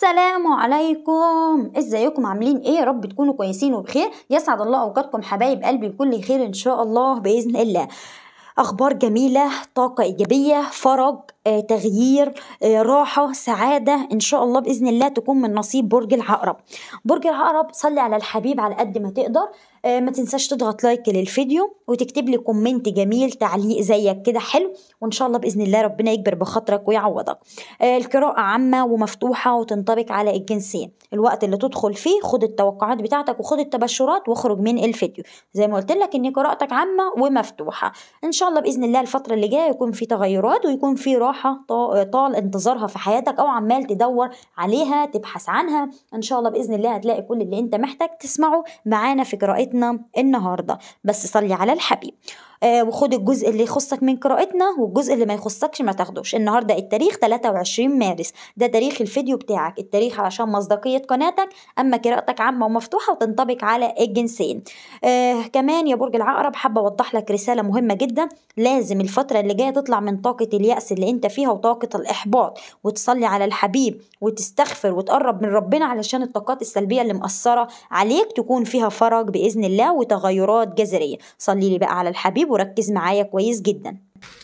السلام عليكم ازيكم عاملين ايه يا رب تكونوا كويسين وبخير يسعد الله اوقاتكم حبايب قلبي بكل خير ان شاء الله باذن الله اخبار جميله طاقه ايجابيه فرج آه، تغيير آه، راحه سعاده ان شاء الله باذن الله تكون من نصيب برج العقرب برج العقرب صلي على الحبيب على قد ما تقدر آه، ما تنساش تضغط لايك للفيديو وتكتب لي كومنت جميل تعليق زيك كده حلو وان شاء الله باذن الله ربنا يكبر بخاطرك ويعوضك آه، القراءه عامه ومفتوحه وتنطبق على الجنسين الوقت اللي تدخل فيه خد التوقعات بتاعتك وخد التبشرات واخرج من الفيديو زي ما قلت لك ان قراءتك عامه ومفتوحه ان شاء الله باذن الله الفتره اللي جايه يكون في تغيرات ويكون في راحه طا- طال انتظارها في حياتك او عمال تدور عليها تبحث عنها ان شاء الله باذن الله هتلاقي كل اللي انت محتاج تسمعه معانا في قراءتنا النهارده بس صلي على الحبيب آه وخد الجزء اللي يخصك من قراءتنا والجزء اللي ما يخصكش ما تاخدوش النهارده التاريخ 23 مارس ده تاريخ الفيديو بتاعك التاريخ علشان مصداقيه قناتك اما قراءتك عامه ومفتوحه وتنطبق على الجنسين آه كمان يا برج العقرب حابه اوضح لك رساله مهمه جدا لازم الفتره اللي جايه تطلع من طاقه الياس اللي انت فيها وطاقه الاحباط وتصلي على الحبيب وتستغفر وتقرب من ربنا علشان الطاقات السلبيه اللي مأثره عليك تكون فيها فرج باذن الله وتغيرات جذريه صلي لي بقى على الحبيب وركز معايا كويس جدا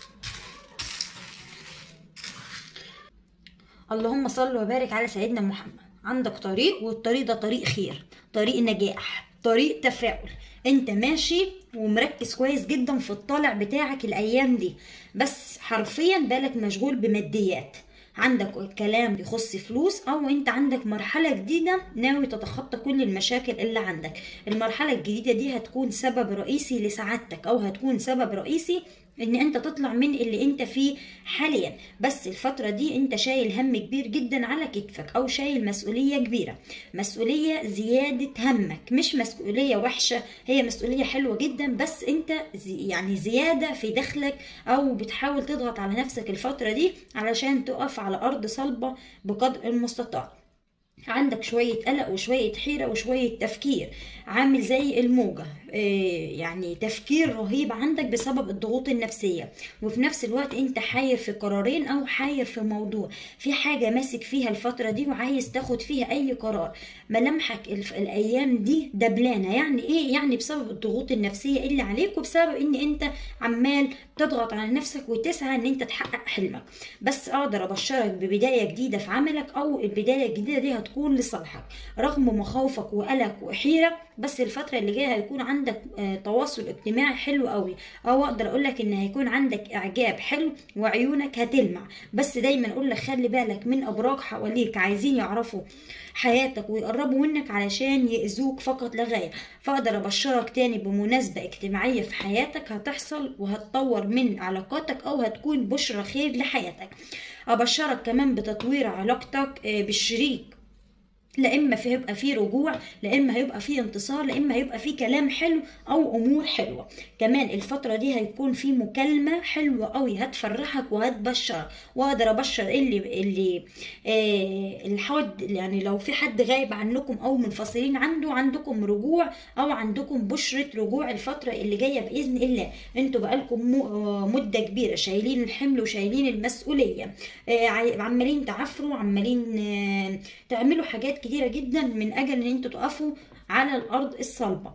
اللهم صل وبارك على سيدنا محمد عندك طريق والطريق ده طريق خير طريق نجاح طريق تفاؤل انت ماشي ومركز كويس جدا في الطالع بتاعك الايام دي بس حرفيا بالك مشغول بماديات عندك كلام بيخص فلوس او انت عندك مرحلة جديدة ناوي تتخطى كل المشاكل اللي عندك المرحلة الجديدة دي هتكون سبب رئيسي لسعادتك او هتكون سبب رئيسي ان انت تطلع من اللي انت فيه حاليا بس الفترة دي انت شايل هم كبير جدا على كتفك او شايل مسؤولية كبيرة مسؤولية زيادة همك مش مسؤولية وحشة هي مسؤولية حلوة جدا بس انت زي يعني زيادة في دخلك او بتحاول تضغط على نفسك الفترة دي علشان تقف على ارض صلبة بقدر المستطاع عندك شوية قلق وشوية حيرة وشوية تفكير عامل زي الموجة إيه يعني تفكير رهيب عندك بسبب الضغوط النفسية وفي نفس الوقت انت حاير في قرارين او حاير في موضوع في حاجة ماسك فيها الفترة دي وعايز تاخد فيها اي قرار ملامحك الف- الايام دي دبلانة يعني ايه يعني بسبب الضغوط النفسية اللي عليك وبسبب ان انت عمال تضغط على نفسك وتسعى ان انت تحقق حلمك بس اقدر ابشرك ببداية جديدة في عملك او البداية الجديدة دي هتكون لصالحك رغم مخاوفك وقلق وحيرة بس الفترة اللي جاية هيكون عندك آه، تواصل اجتماعي حلو قوي او اقدر اقول لك ان هيكون عندك اعجاب حلو وعيونك هتلمع بس دايما اقول لك خلي بالك من ابراج حواليك عايزين يعرفوا حياتك ويقربوا منك علشان يأذوك فقط لا غير فاقدر ابشرك تاني بمناسبة اجتماعية في حياتك هتحصل وهتطور من علاقاتك او هتكون بشرة خير لحياتك ابشرك كمان بتطوير علاقتك آه، بالشريك لا اما في هيبقى في رجوع لا اما هيبقى في انتصار لا اما هيبقى في كلام حلو او امور حلوه كمان الفتره دي هيكون في مكالمه حلوه قوي هتفرحك وهتبشرك واقدر ابشر اللي اللي آه الحد يعني لو في حد غايب عنكم او منفصلين عنده عندكم رجوع او عندكم بشره رجوع الفتره اللي جايه باذن الله انتوا بقالكم م- آه، مده كبيره شايلين الحمل وشايلين المسؤوليه آه، عي- عمالين تعفروا عمالين آه، تعملوا حاجات كتيرة جدا من أجل إن انتوا تقفوا على الأرض الصلبة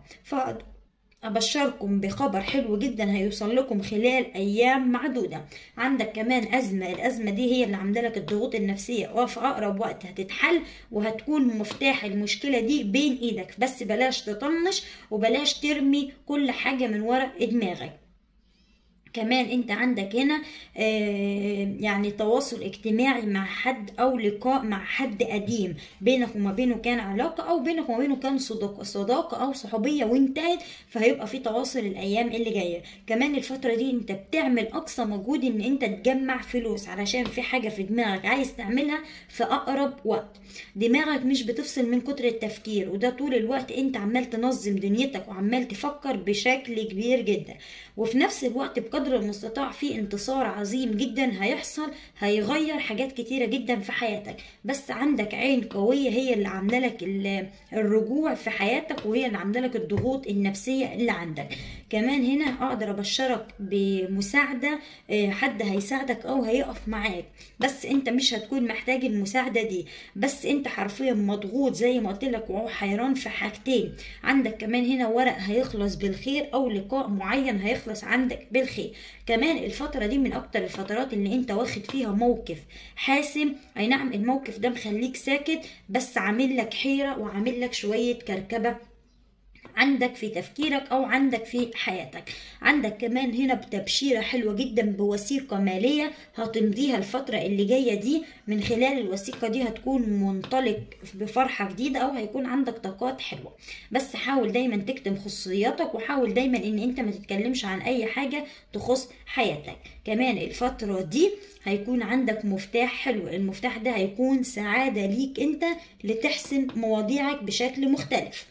فأبشركم بخبر حلو جدا هيوصل لكم خلال أيام معدودة عندك كمان أزمة الأزمة دي هي اللي عاملة لك الضغوط النفسية وفي أقرب وقت هتتحل وهتكون مفتاح المشكلة دي بين إيدك بس بلاش تطنش وبلاش ترمي كل حاجة من ورا دماغك كمان انت عندك هنا آه، يعني تواصل اجتماعي مع حد او لقاء مع حد قديم بينك وما بينه كان علاقة او بينك وما بينه كان صداقة صداقة او صحوبية وانتهت فهيبقى في تواصل الايام اللي جاية كمان الفترة دي انت بتعمل اقصى مجهود ان انت تجمع فلوس علشان في حاجة في دماغك عايز تعملها في اقرب وقت دماغك مش بتفصل من كتر التفكير وده طول الوقت انت عمال تنظم دنيتك وعمال تفكر بشكل كبير جدا وفي نفس الوقت بقدر بقدر المستطاع في انتصار عظيم جدا هيحصل هيغير حاجات كتيرة جدا في حياتك بس عندك عين قوية هي اللي عاملة لك ال- الرجوع في حياتك وهي اللي عاملة لك الضغوط النفسية اللي عندك كمان هنا اقدر ابشرك بمساعدة آه، حد هيساعدك او هيقف معاك بس انت مش هتكون محتاج المساعدة دي بس انت حرفيا مضغوط زي ما قلت لك وهو حيران في حاجتين عندك كمان هنا ورق هيخلص بالخير او لقاء معين هيخلص عندك بالخير كمان الفترة دي من اكتر الفترات اللي انت واخد فيها موقف حاسم اي نعم الموقف ده مخليك ساكت بس عامل لك حيرة وعامل لك شوية كركبة عندك في تفكيرك او عندك في حياتك عندك كمان هنا بتبشيره حلوه جدا بوثيقه ماليه هتمضيها الفتره اللي جايه دي من خلال الوثيقه دي هتكون منطلق بفرحه جديده او هيكون عندك طاقات حلوه بس حاول دايما تكتم خصوصياتك وحاول دايما ان انت ما تتكلمش عن اي حاجه تخص حياتك كمان الفتره دي هيكون عندك مفتاح حلو المفتاح ده هيكون سعاده ليك انت لتحسن مواضيعك بشكل مختلف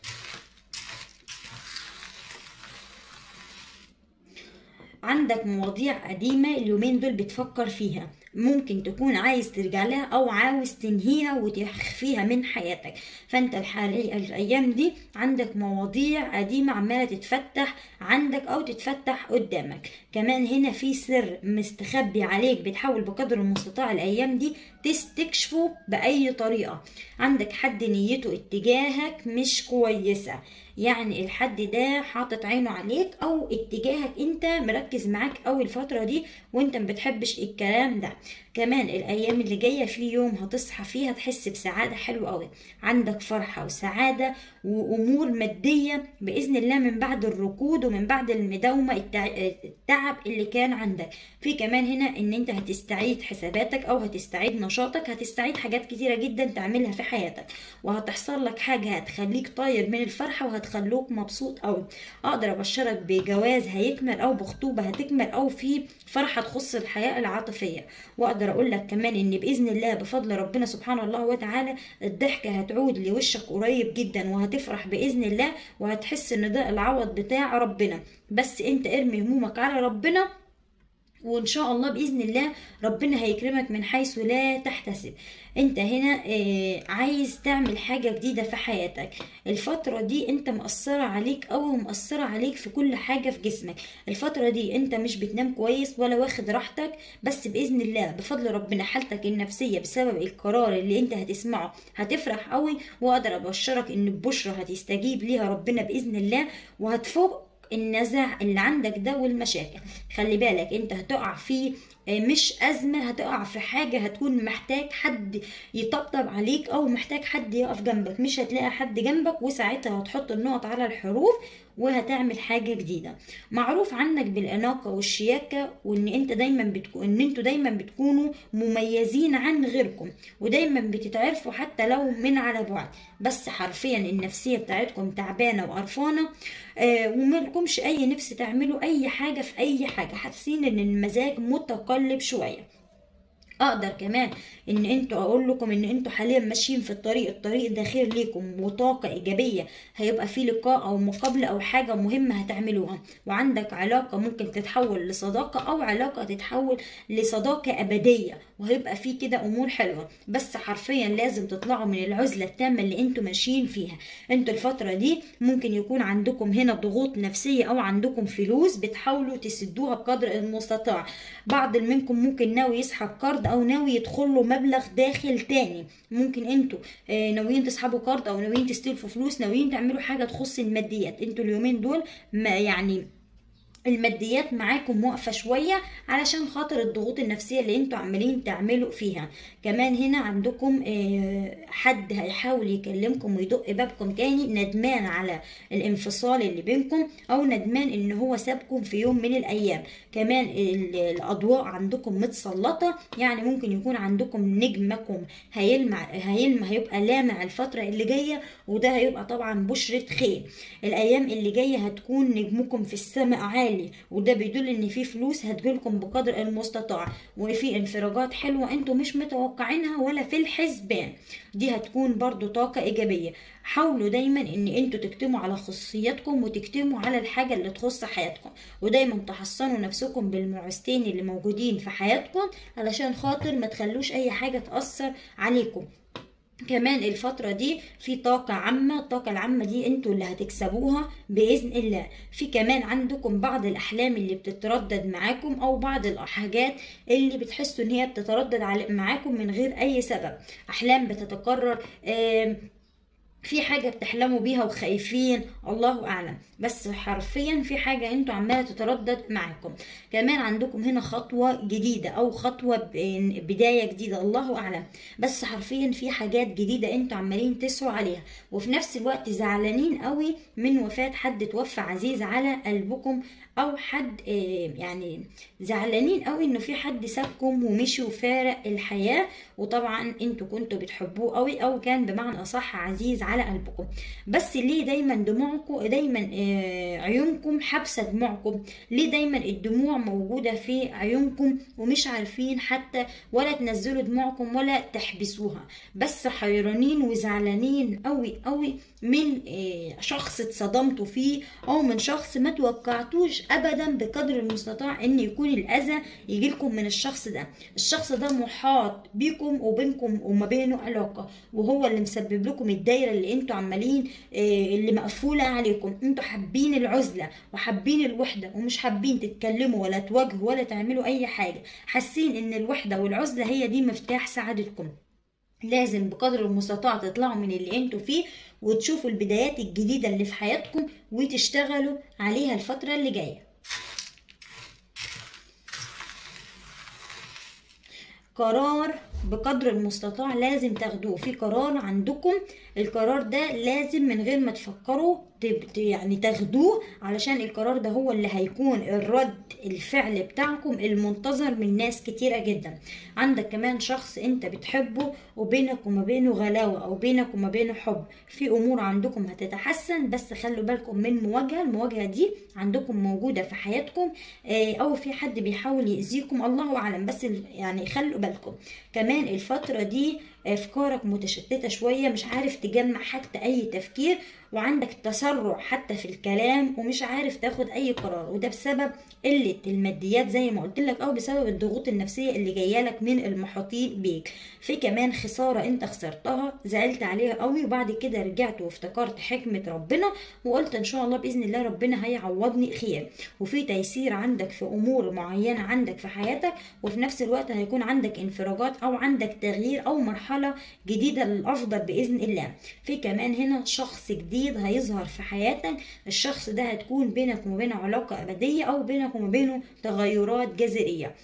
عندك مواضيع قديمة اليومين دول بتفكر فيها ممكن تكون عايز ترجع لها او عاوز تنهيها وتخفيها من حياتك فانت الحالي الايام دي عندك مواضيع قديمة عمالة تتفتح عندك او تتفتح قدامك كمان هنا في سر مستخبي عليك بتحاول بقدر المستطاع الايام دي تستكشفه باي طريقة عندك حد نيته اتجاهك مش كويسة يعني الحد ده حاطط عينه عليك او اتجاهك انت مركز معاك قوي الفترة دي وانت ما بتحبش الكلام ده كمان الايام اللي جايه في يوم هتصحى فيها تحس بسعاده حلوه قوي عندك فرحه وسعاده وامور ماديه باذن الله من بعد الركود ومن بعد المداومه التع- التعب اللي كان عندك في كمان هنا ان انت هتستعيد حساباتك او هتستعيد نشاطك هتستعيد حاجات كتيره جدا تعملها في حياتك وهتحصل لك حاجه هتخليك طاير من الفرحه وهتخلوك مبسوط قوي اقدر ابشرك بجواز هيكمل او بخطوبه هتكمل او في فرحه تخص الحياه العاطفيه واقدر اقول لك كمان ان باذن الله بفضل ربنا سبحانه الله وتعالى الضحكه هتعود لوشك قريب جدا وهتفرح باذن الله وهتحس ان ده العوض بتاع ربنا بس انت ارمي همومك على ربنا وان شاء الله باذن الله ربنا هيكرمك من حيث لا تحتسب انت هنا آه، عايز تعمل حاجه جديده في حياتك الفتره دي انت مأثره عليك او مأثره عليك في كل حاجه في جسمك الفتره دي انت مش بتنام كويس ولا واخد راحتك بس باذن الله بفضل ربنا حالتك النفسيه بسبب القرار اللي انت هتسمعه هتفرح قوي واقدر ابشرك ان البشرى هتستجيب ليها ربنا باذن الله وهتفوق النزع اللي عندك ده والمشاكل خلي بالك انت هتقع في آه، مش أزمة هتقع في حاجة هتكون محتاج حد يطبطب عليك أو محتاج حد يقف جنبك مش هتلاقي حد جنبك وساعتها هتحط النقط على الحروف وهتعمل حاجة جديدة معروف عنك بالأناقة والشياكة وإن أنت دايما بتكون إن أنتوا دايما بتكونوا مميزين عن غيركم ودايما بتتعرفوا حتى لو من على بعد بس حرفيا النفسية بتاعتكم تعبانة وقرفانة آه وملكمش أي نفس تعملوا أي حاجة في أي حاجة حاسين إن المزاج متقلب شوية اقدر كمان ان انتوا اقول لكم ان انتوا حاليا ماشيين في الطريق الطريق ده خير ليكم وطاقه ايجابيه هيبقى فيه لقاء او مقابله او حاجه مهمه هتعملوها وعندك علاقه ممكن تتحول لصداقه او علاقه تتحول لصداقه ابديه وهيبقى فيه كده امور حلوه بس حرفيا لازم تطلعوا من العزله التامه اللي انتوا ماشيين فيها انتوا الفتره دي ممكن يكون عندكم هنا ضغوط نفسيه او عندكم فلوس بتحاولوا تسدوها بقدر المستطاع بعض منكم ممكن ناوي يسحب كارد او ناوي يدخل له مبلغ داخل تاني ممكن انتوا آه، ناويين تسحبوا كارد او ناويين تستلفوا فلوس ناويين تعملوا حاجه تخص الماديات انتوا اليومين دول ما يعني الماديات معاكم واقفه شويه علشان خاطر الضغوط النفسيه اللي انتوا عمالين تعملوا فيها كمان هنا عندكم آه، حد هيحاول يكلمكم ويدق بابكم تاني ندمان على الانفصال اللي بينكم او ندمان ان هو سابكم في يوم من الايام كمان ال- الاضواء عندكم متسلطه يعني ممكن يكون عندكم نجمكم هيلمع هيلمع هيبقى لامع الفتره اللي جايه وده هيبقى طبعا بشره خير الايام اللي جايه هتكون نجمكم في السماء عالي عالي وده بيدل ان في فلوس هتجيلكم بقدر المستطاع وفي انفراجات حلوة انتوا مش متوقعينها ولا في الحسبان دي هتكون برضو طاقة ايجابية حاولوا دايما ان انتوا تكتموا على خصوصياتكم وتكتموا على الحاجة اللي تخص حياتكم ودايما تحصنوا نفسكم بالمعوزتين اللي موجودين في حياتكم علشان خاطر ما تخلوش اي حاجة تأثر عليكم كمان الفترة دي في طاقة عامة الطاقة العامة دي انتوا اللي هتكسبوها بإذن الله في كمان عندكم بعض الأحلام اللي بتتردد معاكم أو بعض الحاجات اللي بتحسوا إن هي بتتردد على- معاكم من غير أي سبب أحلام بتتكرر آم، في حاجة بتحلموا بيها وخايفين الله أعلم بس حرفيا في حاجة انتوا عمالة تتردد معاكم كمان عندكم هنا خطوة جديدة أو خطوة ب- بداية جديدة الله أعلم بس حرفيا في حاجات جديدة انتوا عمالين تسعوا عليها وفي نفس الوقت زعلانين قوي من وفاة حد توفى عزيز على قلبكم أو حد آه، يعني زعلانين قوي إنه في حد سابكم ومشي وفارق الحياة وطبعا انتوا كنتوا بتحبوه قوي او كان بمعنى اصح عزيز على قلبكم بس ليه دايما دموعكم دايما آه، عيونكم حابسه دموعكم ليه دايما الدموع موجوده في عيونكم ومش عارفين حتى ولا تنزلوا دموعكم ولا تحبسوها بس حيرانين وزعلانين قوي قوي من آه، شخص اتصدمتوا فيه او من شخص ما توقعتوش ابدا بقدر المستطاع ان يكون الاذى يجيلكم من الشخص ده الشخص ده محاط بيكم وبينكم وما بينه علاقه وهو اللي مسبب لكم الدايره اللي انتوا عمالين آه، اللي مقفوله عليكم انتوا حابين العزله وحابين الوحده ومش حابين تتكلموا ولا تواجهوا ولا تعملوا اي حاجه حاسين ان الوحده والعزله هي دي مفتاح سعادتكم لازم بقدر المستطاع تطلعوا من اللي انتوا فيه وتشوفوا البدايات الجديدة اللي في حياتكم وتشتغلوا عليها الفترة اللي جاية قرار بقدر المستطاع لازم تاخدوه في قرار عندكم القرار ده لازم من غير ما تفكروا ت- يعني تاخدوه علشان القرار ده هو اللي هيكون الرد الفعل بتاعكم المنتظر من ناس كتيرة جدا عندك كمان شخص انت بتحبه وبينك وما بينه غلاوة او بينك وما بينه حب في امور عندكم هتتحسن بس خلوا بالكم من مواجهة المواجهة دي عندكم موجودة في حياتكم آه، او في حد بيحاول يأذيكم الله اعلم بس ال- يعني خلوا بالكم كمان الفترة دي افكارك متشتتة شوية مش عارف تجمع حتى اي تفكير وعندك تسرع حتى في الكلام ومش عارف تاخد اي قرار وده بسبب قلة الماديات زي ما قلت لك او بسبب الضغوط النفسية اللي جاية لك من المحيطين بيك في كمان خسارة انت خسرتها زعلت عليها قوي وبعد كده رجعت وافتكرت حكمة ربنا وقلت ان شاء الله باذن الله ربنا هيعوضني خير وفي تيسير عندك في امور معينة عندك في حياتك وفي نفس الوقت هيكون عندك انفراجات او عندك تغيير او مرحلة جديدة للافضل باذن الله في كمان هنا شخص جديد هيظهر في حياتك الشخص ده هتكون بينك وما بينه علاقة ابدية او بينك وما بينه تغيرات جذرية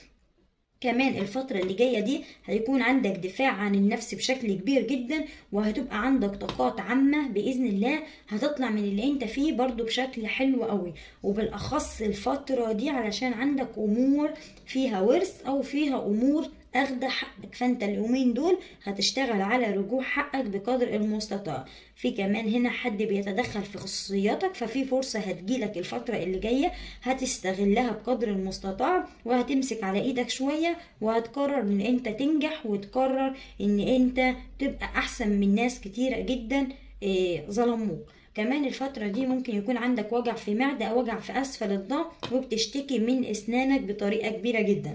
كمان الفترة اللي جاية دي هيكون عندك دفاع عن النفس بشكل كبير جدا وهتبقى عندك طاقات عامة بإذن الله هتطلع من اللي انت فيه برضو بشكل حلو قوي وبالأخص الفترة دي علشان عندك أمور فيها ورث أو فيها أمور أخد حقك فانت اليومين دول هتشتغل على رجوع حقك بقدر المستطاع في كمان هنا حد بيتدخل في خصوصياتك ففي فرصة هتجيلك الفترة اللي جاية هتستغلها بقدر المستطاع وهتمسك على ايدك شوية وهتقرر ان انت تنجح وتقرر ان انت تبقى احسن من ناس كتيرة جدا إيه، ظلموك كمان الفترة دي ممكن يكون عندك وجع في معدة أو وجع في أسفل الظهر وبتشتكي من أسنانك بطريقة كبيرة جدا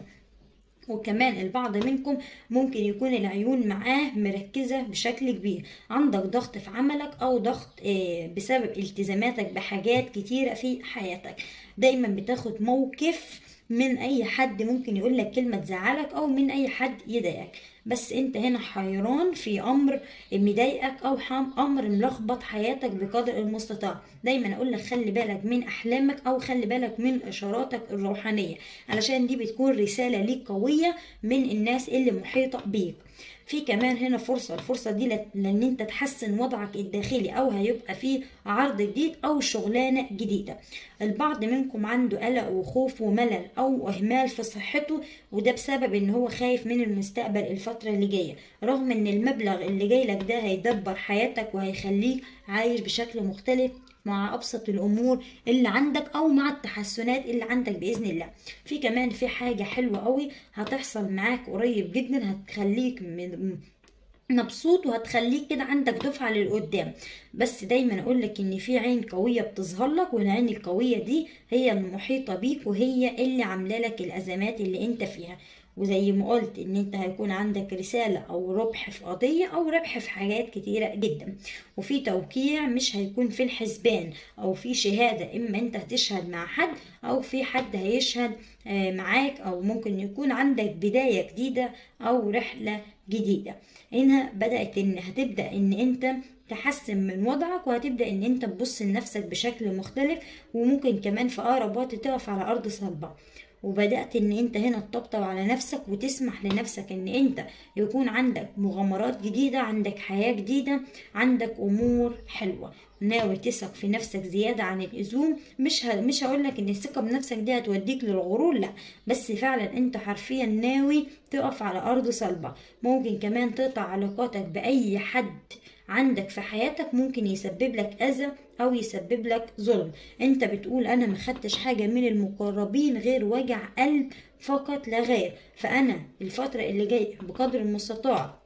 وكمان البعض منكم ممكن يكون العيون معاه مركزة بشكل كبير عندك ضغط في عملك أو ضغط آه، بسبب التزاماتك بحاجات كتيرة في حياتك دايما بتاخد موقف من أي حد ممكن يقولك كلمة تزعلك أو من أي حد يضايقك بس انت هنا حيران في امر مضايقك او حام امر ملخبط حياتك بقدر المستطاع دايما اقول لك خلي بالك من احلامك او خلي بالك من اشاراتك الروحانيه علشان دي بتكون رساله ليك قويه من الناس اللي محيطه بيك في كمان هنا فرصة الفرصة دي لت- لان انت تحسن وضعك الداخلي او هيبقى فيه عرض جديد او شغلانة جديدة البعض منكم عنده قلق وخوف وملل او اهمال في صحته وده بسبب ان هو خايف من المستقبل الفترة اللي جاية رغم ان المبلغ اللي جاي لك ده هيدبر حياتك وهيخليك عايش بشكل مختلف مع ابسط الامور اللي عندك او مع التحسنات اللي عندك باذن الله في كمان في حاجه حلوه قوي هتحصل معاك قريب جدا هتخليك من مبسوط وهتخليك كده عندك دفعة للقدام بس دايما اقولك ان في عين قوية بتظهر لك والعين القوية دي هي المحيطة بيك وهي اللي عاملة لك الازمات اللي انت فيها وزي ما قلت ان انت هيكون عندك رسالة او ربح في قضية او ربح في حاجات كتيرة جدا وفي توقيع مش هيكون في الحسبان او في شهادة اما انت هتشهد مع حد او في حد هيشهد معاك او ممكن يكون عندك بداية جديدة او رحلة جديدة هنا بدأت ان هتبدأ ان انت تحسن من وضعك وهتبدأ ان انت تبص لنفسك بشكل مختلف وممكن كمان في اقرب وقت تقف على ارض صلبة وبدأت ان انت هنا تطبطب على نفسك وتسمح لنفسك ان انت يكون عندك مغامرات جديدة عندك حياة جديدة عندك امور حلوة ناوي تثق في نفسك زيادة عن اللزوم مش ه... مش هقول لك ان الثقة بنفسك دي هتوديك للغرور لا بس فعلا انت حرفيا ناوي تقف على ارض صلبة ممكن كمان تقطع علاقاتك باي حد عندك في حياتك ممكن يسبب لك اذى او يسبب لك ظلم انت بتقول انا ما خدتش حاجه من المقربين غير وجع قلب فقط لا غير فانا الفتره اللي جايه بقدر المستطاع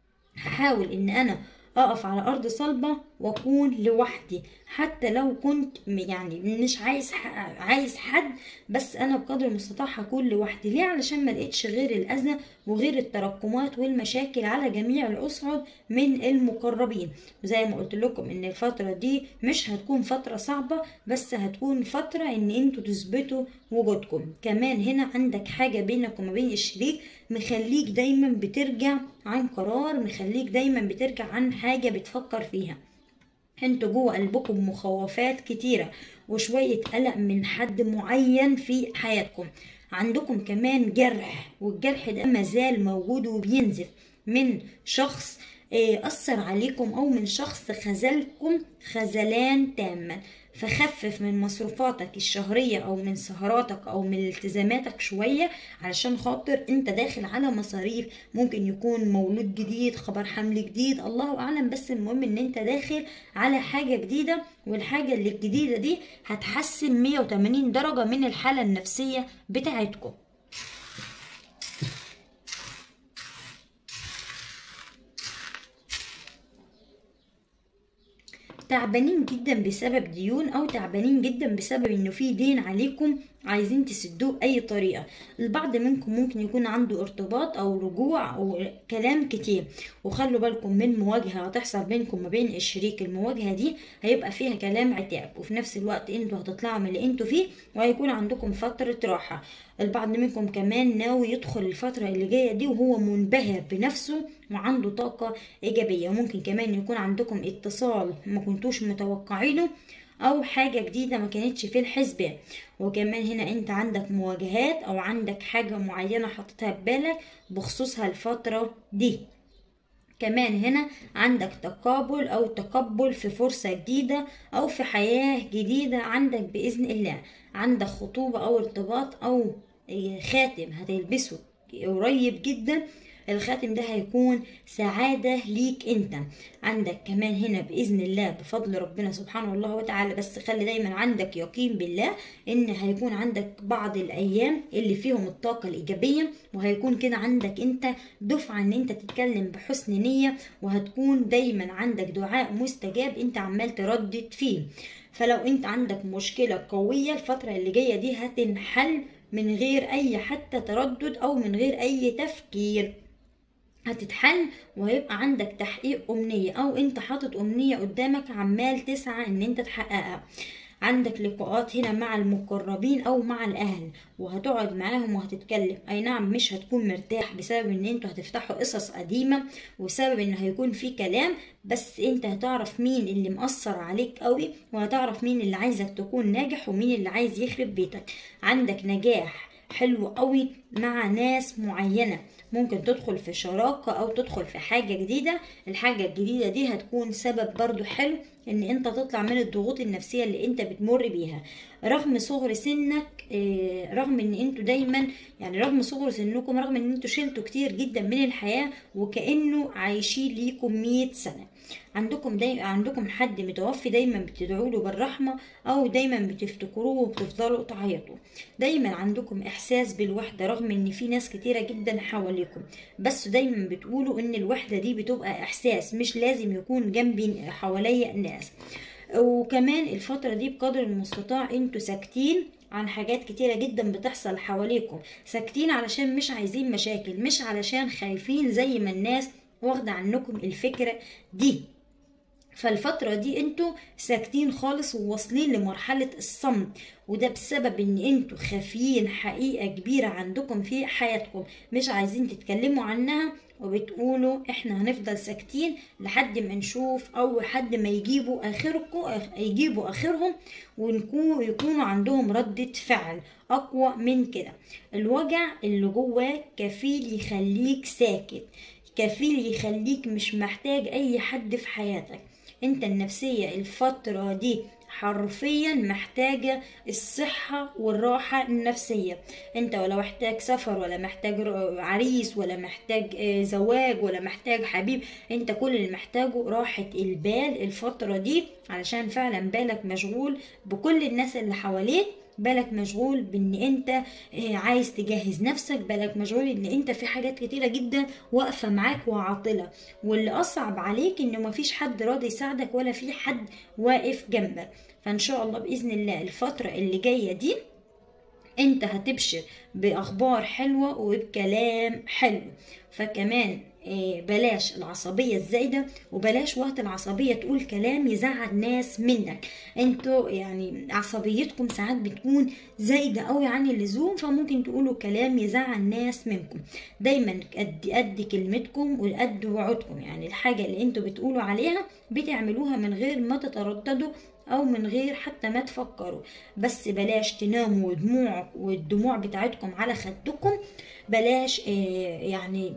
هحاول ان انا اقف على ارض صلبه واكون لوحدي حتى لو كنت يعني مش عايز عايز حد بس انا بقدر المستطاع هكون لوحدي ليه علشان ما لقيتش غير الاذى وغير التراكمات والمشاكل على جميع الاصعد من المقربين وزي ما قلت لكم ان الفتره دي مش هتكون فتره صعبه بس هتكون فتره ان انتوا تثبتوا وجودكم كمان هنا عندك حاجه بينك وما بين الشريك مخليك دايما بترجع عن قرار مخليك دايما بترجع عن حاجه بتفكر فيها انتوا جوه قلبكم مخاوفات كتيرة وشوية قلق من حد معين في حياتكم عندكم كمان جرح والجرح ده مازال موجود وبينزف من شخص أثر عليكم أو من شخص خذلكم خذلان تاما فخفف من مصروفاتك الشهرية أو من سهراتك أو من التزاماتك شوية علشان خاطر أنت داخل على مصاريف ممكن يكون مولود جديد خبر حمل جديد الله أعلم بس المهم أن أنت داخل على حاجة جديدة والحاجة اللي الجديدة دي هتحسن 180 درجة من الحالة النفسية بتاعتكم تعبانين جدا بسبب ديون او تعبانين جدا بسبب انه في دين عليكم عايزين تسدوه باي طريقه البعض منكم ممكن يكون عنده ارتباط او رجوع او كلام كتير وخلوا بالكم من مواجهه هتحصل بينكم ما بين الشريك المواجهه دي هيبقى فيها كلام عتاب وفي نفس الوقت انتوا هتطلعوا من اللي انتوا فيه وهيكون عندكم فتره راحه البعض منكم كمان ناوي يدخل الفتره اللي جايه دي وهو منبهر بنفسه وعنده طاقه ايجابيه وممكن كمان يكون عندكم اتصال ما كنتوش متوقعينه او حاجة جديدة ما كانتش في الحسبان وكمان هنا انت عندك مواجهات او عندك حاجة معينة حطيتها في بالك بخصوصها الفترة دي كمان هنا عندك تقابل او تقبل في فرصة جديدة او في حياة جديدة عندك بإذن الله عندك خطوبة او ارتباط او خاتم هتلبسه قريب جدا الخاتم ده هيكون سعادة ليك انت عندك كمان هنا بإذن الله بفضل ربنا سبحانه الله وتعالى بس خلي دايما عندك يقين بالله ان هيكون عندك بعض الأيام اللي فيهم الطاقة الإيجابية وهيكون كده عندك انت دفعة ان انت تتكلم بحسن نية وهتكون دايما عندك دعاء مستجاب انت عمال تردد فيه فلو انت عندك مشكلة قوية الفترة اللي جاية دي هتنحل من غير اي حتى تردد او من غير اي تفكير هتتحل وهيبقى عندك تحقيق أمنية أو أنت حاطط أمنية قدامك عمال تسعى إن أنت تحققها عندك لقاءات هنا مع المقربين او مع الاهل وهتقعد معاهم وهتتكلم اي نعم مش هتكون مرتاح بسبب ان انتوا هتفتحوا قصص قديمة وسبب ان هيكون في كلام بس انت هتعرف مين اللي مأثر عليك قوي وهتعرف مين اللي عايزك تكون ناجح ومين اللي عايز يخرب بيتك عندك نجاح حلو قوي مع ناس معينة ممكن تدخل في شراكة أو تدخل في حاجة جديدة الحاجة الجديدة دي هتكون سبب برضو حلو إن أنت تطلع من الضغوط النفسية اللي أنت بتمر بيها رغم صغر سنك آه، رغم ان انتوا دايما يعني رغم صغر سنكم رغم ان انتوا شلتوا كتير جدا من الحياة وكأنه عايشين ليكم 100 سنة عندكم دايما عندكم حد متوفي دايما بتدعوا له بالرحمة او دايما بتفتكروه وبتفضلوا تعيطوا دايما عندكم احساس بالوحدة رغم ان في ناس كتيرة جدا حواليكم بس دايما بتقولوا ان الوحدة دي بتبقى احساس مش لازم يكون جنبي حواليا ناس وكمان الفترة دي بقدر المستطاع انتوا ساكتين عن حاجات كتيرة جدا بتحصل حواليكم ساكتين علشان مش عايزين مشاكل مش علشان خايفين زي ما الناس واخدة عنكم الفكرة دي فالفترة دي انتوا ساكتين خالص وواصلين لمرحلة الصمت وده بسبب ان انتوا خافيين حقيقة كبيرة عندكم في حياتكم مش عايزين تتكلموا عنها وبتقولوا احنا هنفضل ساكتين لحد ما نشوف او لحد ما يجيبوا اخركم يجيبوا اخرهم ونكون يكونوا عندهم ردة فعل اقوى من كده الوجع اللي جواك كفيل يخليك ساكت كفيل يخليك مش محتاج اي حد في حياتك انت النفسية الفترة دي حرفيا محتاجة الصحة والراحة النفسية انت ولا محتاج سفر ولا محتاج عريس ولا محتاج زواج ولا محتاج حبيب انت كل اللي محتاجه راحة البال الفترة دي علشان فعلا بالك مشغول بكل الناس اللي حواليك بالك مشغول بان انت عايز تجهز نفسك بالك مشغول ان انت في حاجات كتيرة جدا واقفة معاك وعاطلة واللي اصعب عليك انه مفيش حد راضي يساعدك ولا في حد واقف جنبك فان شاء الله باذن الله الفترة اللي جاية دي انت هتبشر باخبار حلوة وبكلام حلو فكمان بلاش العصبية الزايدة وبلاش وقت العصبية تقول كلام يزعل ناس منك انتوا يعني عصبيتكم ساعات بتكون زايدة قوي عن اللزوم فممكن تقولوا كلام يزعل ناس منكم دايما قد قد كلمتكم وقد وعودكم يعني الحاجة اللي انتوا بتقولوا عليها بتعملوها من غير ما تترددوا او من غير حتى ما تفكروا بس بلاش تناموا ودموع والدموع بتاعتكم على خدكم بلاش اه يعني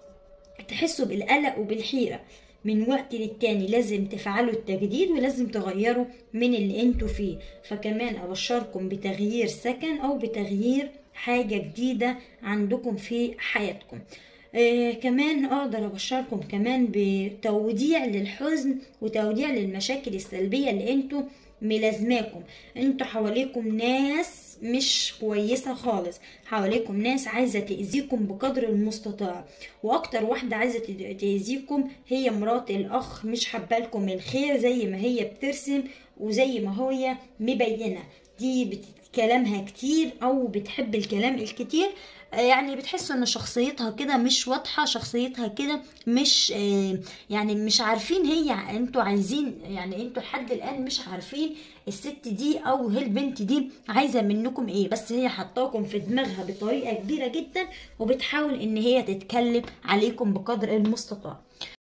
تحسوا بالقلق وبالحيرة من وقت للتاني لازم تفعلوا التجديد ولازم تغيروا من اللي انتوا فيه فكمان ابشركم بتغيير سكن او بتغيير حاجة جديدة عندكم في حياتكم آه كمان اقدر ابشركم كمان بتوديع للحزن وتوديع للمشاكل السلبية اللي انتوا ملازماكم انتوا حواليكم ناس مش كويسة خالص حواليكم ناس عايزة تأذيكم بقدر المستطاع وأكتر واحدة عايزة تأذيكم هي مرات الأخ مش حبالكم الخير زي ما هي بترسم وزي ما هي مبينة دي بت... كلامها كتير او بتحب الكلام الكتير يعني بتحسوا ان شخصيتها كده مش واضحه شخصيتها كده مش يعني مش عارفين هي انتوا عايزين يعني انتوا لحد الان مش عارفين الست دي او هي البنت دي عايزه منكم ايه بس هي حطاكم في دماغها بطريقه كبيره جدا وبتحاول ان هي تتكلم عليكم بقدر المستطاع